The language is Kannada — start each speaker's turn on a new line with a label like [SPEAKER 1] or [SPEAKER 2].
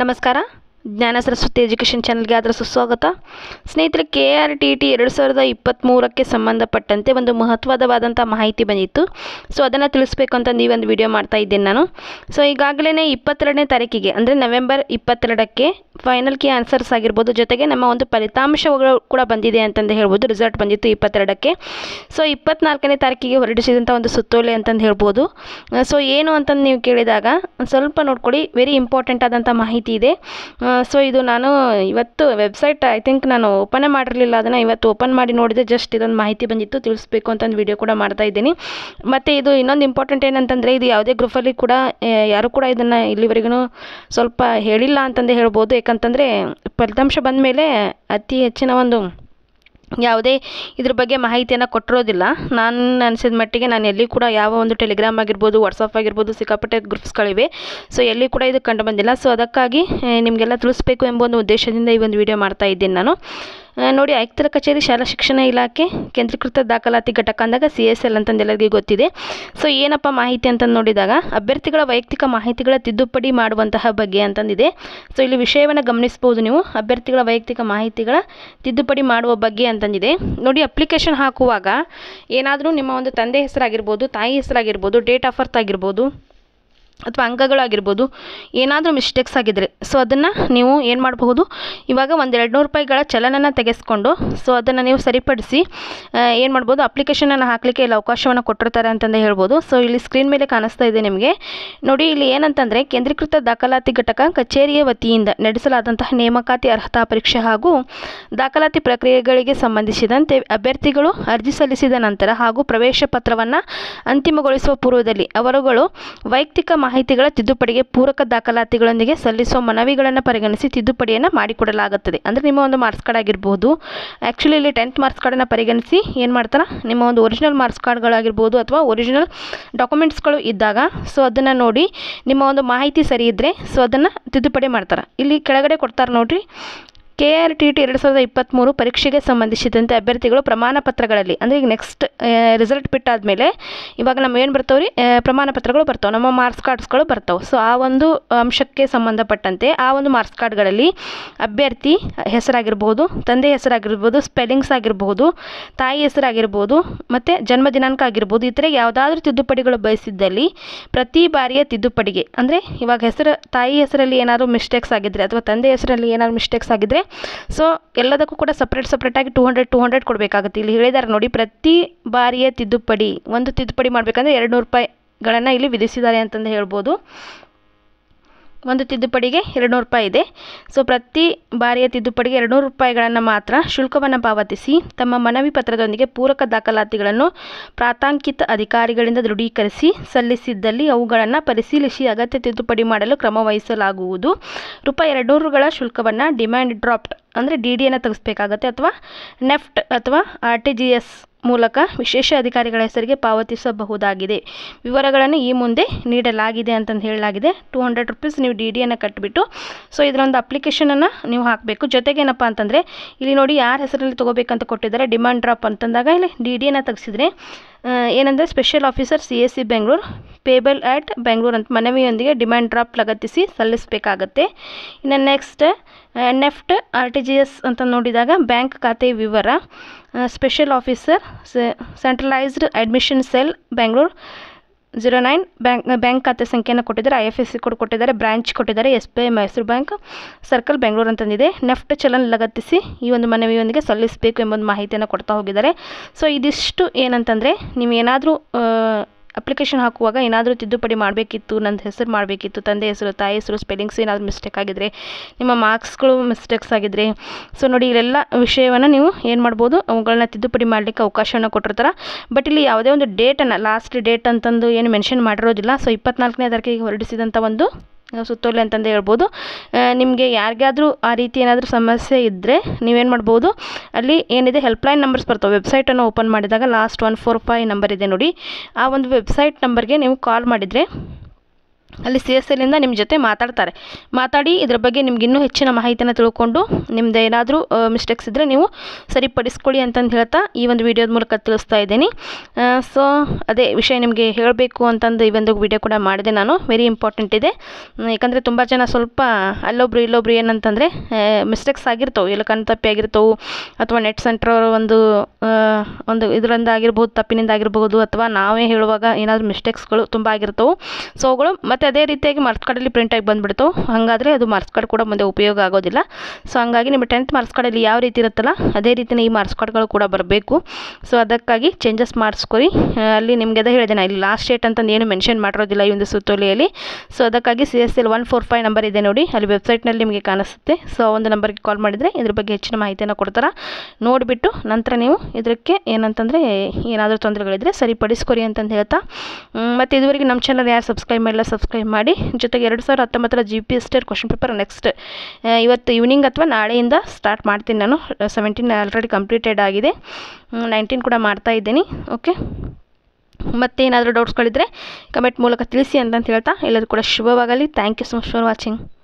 [SPEAKER 1] ನಮಸ್ಕಾರ ಜ್ಞಾನ ಸರಸ್ವತಿ ಎಜುಕೇಷನ್ ಚಾನಲ್ಗೆ ಅದರ ಸುಸ್ವಾಗತ ಸ್ನೇಹಿತರೆ ಕೆ ಆರ್ ಟಿ ಟಿ ಎರಡು ಸಾವಿರದ ಇಪ್ಪತ್ತ್ಮೂರಕ್ಕೆ ಸಂಬಂಧಪಟ್ಟಂತೆ ಒಂದು ಮಹತ್ವದವಾದಂಥ ಮಾಹಿತಿ ಬಂದಿತ್ತು ಸೊ ಅದನ್ನು ತಿಳಿಸ್ಬೇಕು ಅಂತ ಈ ಒಂದು ವಿಡಿಯೋ ಮಾಡ್ತಾ ಇದ್ದೇನೆ ನಾನು ಸೊ ಈಗಾಗಲೇ ಇಪ್ಪತ್ತೆರಡನೇ ತಾರೀಕಿಗೆ ಅಂದರೆ ನವೆಂಬರ್ ಇಪ್ಪತ್ತೆರಡಕ್ಕೆ ಫೈನಲ್ ಕೀ ಆನ್ಸರ್ಸ್ ಆಗಿರ್ಬೋದು ಜೊತೆಗೆ ನಮ್ಮ ಒಂದು ಫಲಿತಾಂಶಗಳು ಕೂಡ ಬಂದಿದೆ ಅಂತಂದು ಹೇಳ್ಬೋದು ರಿಸಲ್ಟ್ ಬಂದಿತ್ತು ಇಪ್ಪತ್ತೆರಡಕ್ಕೆ ಸೊ ಇಪ್ಪತ್ನಾಲ್ಕನೇ ತಾರೀಕಿಗೆ ಹೊರಡಿಸಿದಂಥ ಒಂದು ಸುತ್ತೋಲೆ ಅಂತಂದು ಹೇಳ್ಬೋದು ಸೊ ಏನು ಅಂತಂದು ನೀವು ಕೇಳಿದಾಗ ಒಂದ್ ಸ್ವಲ್ಪ ನೋಡ್ಕೊಳ್ಳಿ ವೆರಿ ಇಂಪಾರ್ಟೆಂಟ್ ಆದಂಥ ಮಾಹಿತಿ ಇದೆ ಸೊ ಇದು ನಾನು ಇವತ್ತು ವೆಬ್ಸೈಟ್ ಐ ಥಿಂಕ್ ನಾನು ಓಪನೇ ಮಾಡಿರಲಿಲ್ಲ ಅದನ್ನು ಇವತ್ತು ಓಪನ್ ಮಾಡಿ ನೋಡಿದೆ ಜಸ್ಟ್ ಇದೊಂದು ಮಾಹಿತಿ ಬಂದಿತ್ತು ತಿಳಿಸ್ಬೇಕು ಅಂತಂದು ವಿಡಿಯೋ ಕೂಡ ಮಾಡ್ತಾ ಇದ್ದೀನಿ ಮತ್ತು ಇದು ಇನ್ನೊಂದು ಇಂಪಾರ್ಟೆಂಟ್ ಏನಂತಂದರೆ ಇದು ಯಾವುದೇ ಗ್ರೂಪಲ್ಲಿ ಕೂಡ ಆ, ಯಾರೂ ಕೂಡ ಇದನ್ನು ಇಲ್ಲಿವರೆಗೂ ಸ್ವಲ್ಪ ಹೇಳಿಲ್ಲ ಅಂತಂದೇ ಹೇಳ್ಬೋದು ಯಾಕಂತಂದರೆ ಫಲಿತಾಂಶ ಬಂದ ಮೇಲೆ ಅತಿ ಹೆಚ್ಚಿನ ಒಂದು ಯಾವುದೇ ಇದ್ರ ಬಗ್ಗೆ ಮಾಹಿತಿಯನ್ನು ಕೊಟ್ಟಿರೋದಿಲ್ಲ ನಾನು ಅನಿಸಿದ ಮಟ್ಟಿಗೆ ನಾನು ಎಲ್ಲಿ ಕೂಡ ಯಾವ ಒಂದು ಟೆಲಿಗ್ರಾಮ್ ಆಗಿರ್ಬೋದು ವಾಟ್ಸಪ್ ಆಗಿರ್ಬೋದು ಸಿಕ್ಕಾಪಟ್ಟೆ ಗ್ರೂಪ್ಸ್ಗಳಿವೆ ಸೊ ಎಲ್ಲಿ ಕೂಡ ಇದು ಕಂಡು ಬಂದಿಲ್ಲ ಸೊ ಅದಕ್ಕಾಗಿ ಆ, ನಿಮಗೆಲ್ಲ ತಿಳಿಸ್ಬೇಕು ಎಂಬ ಒಂದು ಉದ್ದೇಶದಿಂದ ಈ ಒಂದು ವಿಡಿಯೋ ಮಾಡ್ತಾ ಇದ್ದೀನಿ ನಾನು ಆ, ನೋಡಿ ಆಯುಕ್ತರ ಕಚೇರಿ ಶಾಲಾ ಶಿಕ್ಷಣ ಇಲಾಖೆ ಕೇಂದ್ರೀಕೃತ ದಾಖಲಾತಿ ಘಟಕ ಅಂದಾಗ ಸಿ ಎಸ್ ಎಲ್ ಅಂತಂದು ಎಲ್ಲರಿಗೂ ಗೊತ್ತಿದೆ ಸೊ ಏನಪ್ಪ ಮಾಹಿತಿ ಅಂತಂದು ನೋಡಿದಾಗ ಅಭ್ಯರ್ಥಿಗಳ ವೈಯಕ್ತಿಕ ಮಾಹಿತಿಗಳ ತಿದ್ದುಪಡಿ ಮಾಡುವಂತಹ ಬಗ್ಗೆ ಅಂತಂದಿದೆ ಸೊ ಇಲ್ಲಿ ವಿಷಯವನ್ನು ಗಮನಿಸ್ಬೋದು ನೀವು ಅಭ್ಯರ್ಥಿಗಳ ವೈಯಕ್ತಿಕ ಮಾಹಿತಿಗಳ ತಿದ್ದುಪಡಿ ಮಾಡುವ ಬಗ್ಗೆ ಅಂತಂದಿದೆ ನೋಡಿ ಅಪ್ಲಿಕೇಶನ್ ಹಾಕುವಾಗ ಏನಾದರೂ ನಿಮ್ಮ ಒಂದು ತಂದೆ ಹೆಸರಾಗಿರ್ಬೋದು ತಾಯಿ ಹೆಸರಾಗಿರ್ಬೋದು ಡೇಟ್ ಆಫ್ ಬರ್ತ್ ಆಗಿರ್ಬೋದು ಅಥವಾ ಅಂಕಗಳಾಗಿರ್ಬೋದು ಏನಾದರೂ ಮಿಸ್ಟೇಕ್ಸ್ ಆಗಿದ್ದರೆ ಸೊ ಅದನ್ನು ನೀವು ಏನು ಮಾಡಬಹುದು ಇವಾಗ ಒಂದು ಎರಡು ನೂರು ರೂಪಾಯಿಗಳ ಚಲನನ ತೆಗೆಸ್ಕೊಂಡು ಸೊ ಅದನ್ನು ನೀವು ಸರಿಪಡಿಸಿ ಏನು ಮಾಡ್ಬೋದು ಅಪ್ಲಿಕೇಶನನ್ನು ಹಾಕಲಿಕ್ಕೆ ಇಲ್ಲಿ ಅವಕಾಶವನ್ನು ಕೊಟ್ಟಿರ್ತಾರೆ ಅಂತಂದೇ ಹೇಳ್ಬೋದು ಸೊ ಇಲ್ಲಿ ಸ್ಕ್ರೀನ್ ಮೇಲೆ ಕಾಣಿಸ್ತಾ ಇದೆ ನಿಮಗೆ ನೋಡಿ ಇಲ್ಲಿ ಏನಂತಂದರೆ ಕೇಂದ್ರೀಕೃತ ದಾಖಲಾತಿ ಘಟಕ ಕಚೇರಿಯ ವತಿಯಿಂದ ನಡೆಸಲಾದಂತಹ ನೇಮಕಾತಿ ಅರ್ಹತಾ ಪರೀಕ್ಷೆ ಹಾಗೂ ದಾಖಲಾತಿ ಪ್ರಕ್ರಿಯೆಗಳಿಗೆ ಸಂಬಂಧಿಸಿದಂತೆ ಅಭ್ಯರ್ಥಿಗಳು ಅರ್ಜಿ ಸಲ್ಲಿಸಿದ ನಂತರ ಹಾಗೂ ಪ್ರವೇಶ ಪತ್ರವನ್ನು ಅಂತಿಮಗೊಳಿಸುವ ಪೂರ್ವದಲ್ಲಿ ಅವರುಗಳು ವೈಯಕ್ತಿಕ ಮಾಹಿತಿಗಳ ತಿದ್ದುಪಡಿಗೆ ಪೂರಕ ದಾಖಲಾತಿಗಳೊಂದಿಗೆ ಸಲ್ಲಿಸುವ ಮನವಿಗಳನ್ನು ಪರಿಗಣಿಸಿ ತಿದ್ದುಪಡಿಯನ್ನು ಮಾಡಿಕೊಡಲಾಗುತ್ತದೆ ಅಂದರೆ ನಿಮ್ಮ ಒಂದು ಮಾರ್ಕ್ಸ್ ಕಾರ್ಡ್ ಆಗಿರ್ಬೋದು ಆ್ಯಕ್ಚುಲಿ ಇಲ್ಲಿ ಟೆಂತ್ ಮಾರ್ಕ್ಸ್ ಕಾರ್ಡನ್ನು ಪರಿಗಣಿಸಿ ಏನು ಮಾಡ್ತಾರೆ ನಿಮ್ಮ ಒಂದು ಒರಿಜಿನಲ್ ಮಾರ್ಕ್ಸ್ ಕಾರ್ಡ್ಗಳಾಗಿರ್ಬೋದು ಅಥವಾ ಒರಿಜಿನಲ್ ಡಾಕ್ಯುಮೆಂಟ್ಸ್ಗಳು ಇದ್ದಾಗ ಸೊ ಅದನ್ನು ನೋಡಿ ನಿಮ್ಮ ಒಂದು ಮಾಹಿತಿ ಸರಿ ಇದ್ದರೆ ಸೊ ಅದನ್ನು ತಿದ್ದುಪಡಿ ಮಾಡ್ತಾರೆ ಇಲ್ಲಿ ಕೆಳಗಡೆ ಕೊಡ್ತಾರೆ ನೋಡಿರಿ ಕೆ ಆರ್ ಟಿ ಟಿ ಎರಡು ಸಾವಿರದ ಇಪ್ಪತ್ತ್ಮೂರು ಪರೀಕ್ಷೆಗೆ ಸಂಬಂಧಿಸಿದಂತೆ ಅಭ್ಯರ್ಥಿಗಳು ಪ್ರಮಾಣ ಪತ್ರಗಳಲ್ಲಿ ಅಂದರೆ ಈಗ ನೆಕ್ಸ್ಟ್ ರಿಸಲ್ಟ್ ಬಿಟ್ಟಾದಮೇಲೆ ಇವಾಗ ನಮ್ಮ ಏನು ಬರ್ತಾವೆ ರೀ ಪ್ರಮಾಣ ಪತ್ರಗಳು ಬರ್ತಾವೆ ನಮ್ಮ ಮಾರ್ಕ್ಸ್ ಕಾರ್ಡ್ಸ್ಗಳು ಬರ್ತಾವೆ ಸೊ ಆ ಒಂದು ಅಂಶಕ್ಕೆ ಸಂಬಂಧಪಟ್ಟಂತೆ ಆ ಒಂದು ಮಾರ್ಕ್ಸ್ ಕಾರ್ಡ್ಗಳಲ್ಲಿ ಅಭ್ಯರ್ಥಿ ಹೆಸರಾಗಿರ್ಬೋದು ತಂದೆ ಹೆಸರಾಗಿರ್ಬೋದು ಸ್ಪೆಲ್ಲಿಂಗ್ಸ್ ಆಗಿರ್ಬೋದು ತಾಯಿ ಹೆಸರಾಗಿರ್ಬೋದು ಮತ್ತು ಜನ್ಮ ದಿನಾಂಕ ಆಗಿರ್ಬೋದು ಈ ಥರ ಯಾವುದಾದ್ರೂ ತಿದ್ದುಪಡಿಗಳು ಬಯಸಿದ್ದಲ್ಲಿ ಪ್ರತಿ ಬಾರಿಯ ತಿದ್ದುಪಡಿಗೆ ಅಂದರೆ ಇವಾಗ ಹೆಸರು ತಾಯಿ ಹೆಸರಲ್ಲಿ ಏನಾದರೂ ಮಿಸ್ಟೇಕ್ಸ್ ಆಗಿದ್ದರೆ ಅಥವಾ ತಂದೆ ಹೆಸರಲ್ಲಿ ಏನಾದ್ರು ಮಿಸ್ಟೇಕ್ಸ್ ಆಗಿದ್ದರೆ ಸೊ ಎಲ್ಲದಕ್ಕೂ ಕೂಡ ಸಪ್ರೇಟ್ ಸಪ್ರೇಟಾಗಿ ಟೂ ಹಂಡ್ರೆಡ್ ಟೂ ಹಂಡ್ರೆಡ್ ಕೊಡಬೇಕಾಗುತ್ತೆ ಇಲ್ಲಿ ಹೇಳಿದ್ದಾರೆ ನೋಡಿ ಪ್ರತಿ ಬಾರಿಯ ತಿದ್ದುಪಡಿ ಒಂದು ತಿದ್ದುಪಡಿ ಮಾಡಬೇಕಂದ್ರೆ ಎರಡು ನೂರು ರೂಪಾಯಿಗಳನ್ನು ಇಲ್ಲಿ ವಿಧಿಸಿದ್ದಾರೆ ಅಂತಂದು ಹೇಳ್ಬೋದು ಒಂದು ತಿದ್ದುಪಡಿಗೆ ಎರಡು ನೂರು ರೂಪಾಯಿ ಇದೆ ಸೊ ಪ್ರತಿ ಬಾರಿಯ ತಿದ್ದುಪಡಿಗೆ ಎರಡು ನೂರು ರೂಪಾಯಿಗಳನ್ನು ಮಾತ್ರ ಶುಲ್ಕವನ್ನು ಪಾವತಿಸಿ ತಮ್ಮ ಮನವಿ ಪತ್ರದೊಂದಿಗೆ ಪೂರಕ ದಾಖಲಾತಿಗಳನ್ನು ಪ್ರಾತಾಂಕಿತ ಅಧಿಕಾರಿಗಳಿಂದ ದೃಢೀಕರಿಸಿ ಸಲ್ಲಿಸಿದ್ದಲ್ಲಿ ಅವುಗಳನ್ನು ಪರಿಶೀಲಿಸಿ ಅಗತ್ಯ ತಿದ್ದುಪಡಿ ಮಾಡಲು ಕ್ರಮ ವಹಿಸಲಾಗುವುದು ರೂಪಾಯಿ ಎರಡು ನೂರುಗಳ ಶುಲ್ಕವನ್ನು ಡಿಮ್ಯಾಂಡ್ ಡ್ರಾಫ್ಟ್ ಅಂದರೆ ಡಿ ಡಿಯನ್ನು ತೆಗೆಸಬೇಕಾಗತ್ತೆ ಅಥವಾ ನೆಫ್ಟ್ ಅಥವಾ ಆರ್ ಟಿ ಜಿ ಎಸ್ ಮೂಲಕ ವಿಶೇಷ ಅಧಿಕಾರಿಗಳ ಹೆಸರಿಗೆ ಪಾವತಿಸಬಹುದಾಗಿದೆ ವಿವರಗಳನ್ನು ಈ ಮುಂದೆ ನೀಡಲಾಗಿದೆ ಅಂತಂದು ಹೇಳಲಾಗಿದೆ ಟೂ ಹಂಡ್ರೆಡ್ ರುಪೀಸ್ ನೀವು ಡಿ ಡಿಯನ್ನು ಕಟ್ಟಿಬಿಟ್ಟು ಸೊ ಇದರೊಂದು ಅಪ್ಲಿಕೇಶನನ್ನು ನೀವು ಹಾಕಬೇಕು ಜೊತೆಗೆ ಏನಪ್ಪ ಅಂತಂದರೆ ಇಲ್ಲಿ ನೋಡಿ ಯಾರ ಹೆಸರಲ್ಲಿ ತೊಗೋಬೇಕಂತ ಕೊಟ್ಟಿದ್ದಾರೆ ಡಿಮಾಂಡ್ ಡ್ರಾಪ್ ಅಂತಂದಾಗ ಇಲ್ಲಿ ಡಿ ಡಿಯನ್ನು ತೆಗೆಸಿದ್ರೆ ಏನಂದರೆ special officer C S C Bengaluru payable at Bengaluru ಅಂತ ಮನವಿಯೊಂದಿಗೆ ಡಿಮ್ಯಾಂಡ್ ಡ್ರಾಪ್ ಲಗತ್ತಿಸಿ ಸಲ್ಲಿಸಬೇಕಾಗತ್ತೆ ಇನ್ನು next NEFT R T G S ಅಂತ ನೋಡಿದಾಗ ಬ್ಯಾಂಕ್ ಖಾತೆ ವಿವರ special officer centralised admission cell Bengaluru zero nine bank bank ಖಾತೆ ಸಂಖ್ಯೆಯನ್ನು ಕೊಟ್ಟಿದ್ದಾರೆ I F S C code ಕೊಟ್ಟಿದ್ದಾರೆ ಬ್ರಾಂಚ್ ಕೊಟ್ಟಿದ್ದಾರೆ S B I Mysuru bank circle Bengaluru ಅಂತಂದಿದೆ ನೆಫ್ಟ್ ಚಲನ್ ಲಗತ್ತಿಸಿ ಈ ಒಂದು ಮನವಿಯೊಂದಿಗೆ ಸಲ್ಲಿಸಬೇಕು ಎಂಬ ಒಂದು ಮಾಹಿತಿಯನ್ನು ಕೊಡ್ತಾ ಹೋಗಿದ್ದಾರೆ ಸೊ ಇದಿಷ್ಟು ಏನಂತಂದರೆ ನೀವು ಏನಾದರೂ ಅಪ್ಲಿಕೇಶನ್ ಹಾಕುವಾಗ ಏನಾದರೂ ತಿದ್ದುಪಡಿ ಮಾಡಬೇಕಿತ್ತು ನಂದು ಹೆಸರು ಮಾಡಬೇಕಿತ್ತು ತಂದೆ ಹೆಸರು ತಾಯಿ ಹೆಸರು ಸ್ಪೆಲ್ಲಿಂಗ್ಸ್ ಏನಾದರೂ ಮಿಸ್ಟೇಕ್ ಆಗಿದ್ದರೆ ನಿಮ್ಮ ಮಾರ್ಕ್ಸ್ಗಳು ಮಿಸ್ಟೇಕ್ಸ್ ಆಗಿದ್ದರೆ ಸೊ ನೋಡಿ ಇಲ್ಲೆಲ್ಲ ವಿಷಯವನ್ನು ನೀವು ಏನು ಮಾಡ್ಬೋದು ಅವುಗಳನ್ನ ತಿದ್ದುಪಡಿ ಮಾಡಲಿಕ್ಕೆ ಅವಕಾಶವನ್ನು ಕೊಟ್ಟಿರ್ತಾರೆ ಬಟ್ ಇಲ್ಲಿ ಯಾವುದೇ ಒಂದು ಡೇಟನ್ನು ಲಾಸ್ಟ್ ಡೇಟ್ ಅಂತಂದು ಏನು ಮೆನ್ಷನ್ ಮಾಡಿರೋದಿಲ್ಲ ಸೊ ಇಪ್ಪತ್ನಾಲ್ಕನೇ ತಾರೀಕಿಗೆ ಹೊರಡಿಸಿದಂಥ ಒಂದು ಸುತ್ತೋಲೆ ಅಂತಂದು ಹೇಳ್ಬೋದು ನಿಮಗೆ ಯಾರಿಗಾದರೂ ಆ ರೀತಿ ಏನಾದರೂ ಸಮಸ್ಯೆ ಇದ್ದರೆ ನೀವೇನು ಮಾಡ್ಬೋದು ಅಲ್ಲಿ ಏನಿದೆ ಹೆಲ್ಪ್ಲೈನ್ ನಂಬರ್ಸ್ ಬರ್ತವೆ ವೆಬ್ಸೈಟನ್ನು ಓಪನ್ ಮಾಡಿದಾಗ last one four five number ಇದೆ ನೋಡಿ ಆ ಒಂದು ವೆಬ್ಸೈಟ್ ನಂಬರ್ಗೆ ನೀವು ಕಾಲ್ ಮಾಡಿದರೆ ಅಲ್ಲಿ ಸಿ ಎಸ್ ಎಲ್ಲಿಂದ ನಿಮ್ಮ ಜೊತೆ ಮಾತಾಡ್ತಾರೆ ಮಾತಾಡಿ ಇದ್ರ ಬಗ್ಗೆ ನಿಮ್ಗೆ ಇನ್ನೂ ಹೆಚ್ಚಿನ ಮಾಹಿತಿನ ತಿಳ್ಕೊಂಡು ನಿಮ್ದು ಏನಾದರೂ ಮಿಸ್ಟೇಕ್ಸ್ ಇದ್ದರೆ ನೀವು ಸರಿಪಡಿಸ್ಕೊಳ್ಳಿ ಅಂತಂದು ಹೇಳ್ತಾ ಈ ಒಂದು ವಿಡಿಯೋದ ಮೂಲಕ ತಿಳಿಸ್ತಾ ಇದ್ದೀನಿ ಸೊ ಅದೇ ವಿಷಯ ನಿಮಗೆ ಹೇಳಬೇಕು ಅಂತಂದು ಈ ಒಂದು ವಿಡಿಯೋ ಕೂಡ ಮಾಡಿದೆ ನಾನು ವೆರಿ ಇಂಪಾರ್ಟೆಂಟ್ ಇದೆ ಹ್ಮ್, ಯಾಕಂದರೆ ತುಂಬ ಜನ ಸ್ವಲ್ಪ ಅಲ್ಲೊಬ್ರು ಇಲ್ಲೊಬ್ರು ಏನಂತಂದರೆ ಮಿಸ್ಟೇಕ್ಸ್ ಆಗಿರ್ತವೆ ಎಲ್ಲ ಕಣ್ ತಪ್ಪಿ ಆಗಿರ್ತವೆ ಅಥವಾ ನೆಟ್ ಸೆಂಟ್ರ್ ಒಂದು ಆ, ಒಂದು ಇದರಿಂದ ಆಗಿರ್ಬೋದು ತಪ್ಪಿನಿಂದ ಆಗಿರ್ಬೋದು ಅಥವಾ ನಾವೇ ಹೇಳುವಾಗ ಏನಾದರೂ ಮಿಸ್ಟೇಕ್ಸ್ಗಳು ತುಂಬ ಆಗಿರ್ತವೆ ಸೊ ಅವುಗಳು ಮತ್ತು ಅದೇ ರೀತಿಯಾಗಿ ಮಾರ್ಕ್ಸ್ ಕಾರ್ಡಲ್ಲಿ ಪ್ರಿಂಟಾಗಿ ಬಂದುಬಿಡ್ತವೆ ಹಾಗಾದರೆ ಅದು ಮಾರ್ಕ್ಸ್ ಕಾರ್ಡ್ ಕೂಡ ಮುಂದೆ ಉಪಯೋಗ ಆಗೋದಿಲ್ಲ ಸೊ ಹಂಗಾಗಿ ನಿಮ್ಮ ಟೆಂತ್ ಮಾರ್ಕ್ಸ್ ಕಾರ್ಡಲ್ಲಿ ಯಾವ ರೀತಿ ಇರುತ್ತಲ್ಲ ಅದೇ ರೀತಿಯೇ ಈ ಮಾರ್ಕ್ಸ್ ಕಾರ್ಡ್ಗಳು ಕೂಡ ಬರಬೇಕು ಸೊ ಅದಕ್ಕಾಗಿ ಚೇಂಜಸ್ ಮಾಡಿಸ್ಕೊರಿ ಆ, ಅಲ್ಲಿ ನಿಮಗೆ ಅದೇ ಹೇಳಿದೆ ನಾ ಇಲ್ಲಿ ಲಾಸ್ಟ್ ಡೇಟ್ ಅಂತಂದು ಏನು ಮೆನ್ಷನ್ ಮಾಡಿರೋದಿಲ್ಲ ಈ ಒಂದು ಸುತ್ತೋಲೆಯಲ್ಲಿ ಸೊ ಅದಕ್ಕಾಗಿ C S L one four five number ಇದೆ ನೋಡಿ ಅಲ್ಲಿ ವೆಬ್ಸೈಟ್ನಲ್ಲಿ ನಿಮಗೆ ಕಾಣಿಸುತ್ತೆ ಸೊ ಆ ಒಂದು ನಂಬರ್ಗೆ ಕಾಲ್ ಮಾಡಿದರೆ ಇದ್ರ ಬಗ್ಗೆ ಹೆಚ್ಚಿನ ಮಾಹಿತಿಯನ್ನು ಕೊಡ್ತಾರೆ ನೋಡಿಬಿಟ್ಟು ನಂತರ ನೀವು ಇದಕ್ಕೆ ಏನಂತಂದರೆ ಏನಾದರೂ ತೊಂದರೆಗಳಿದ್ದರೆ ಸರಿಪಡಿಸ್ಕೊರಿ ಅಂತಂದು ಹೇಳ್ತಾ ಮ್, ಮತ್ತು ಇದುವರೆಗೆ ನಮ್ಮ ಚಾನಲ್ ಯಾರು ಸಬ್ಸ್ಕ್ರೈಬ್ ಮಾಡಿಲ್ಲ ಸಬ್ಸ್ಕ್ರೈಬ್ ಮಾಡಿ ಜೊತೆಗೆ ಎರಡು ಸಾವಿರದ ಹತ್ತೊಂಬತ್ತರ G P S T R question paper next ಇವತ್ತು ಈವ್ನಿಂಗ್ ಅಥವಾ ನಾಳೆಯಿಂದ ಸ್ಟಾರ್ಟ್ ಮಾಡ್ತೀನಿ ನಾನು ಸೆವೆಂಟೀನ್ ಆಲ್ರೆಡಿ ಕಂಪ್ಲೀಟೆಡ್ ಆಗಿದೆ ನೈನ್ಟೀನ್ ಕೂಡ ಮಾಡ್ತಾ ಇದ್ದೀನಿ ಓಕೆ ಮತ್ತೇನಾದರೂ ಡೌಟ್ಸ್ಗಳಿದ್ದರೆ ಕಮೆಂಟ್ ಮೂಲಕ ತಿಳಿಸಿ ಅಂತಂತ ಹೇಳ್ತಾ ಎಲ್ಲರೂ ಕೂಡ ಶುಭವಾಗಲಿ thank you so much for watching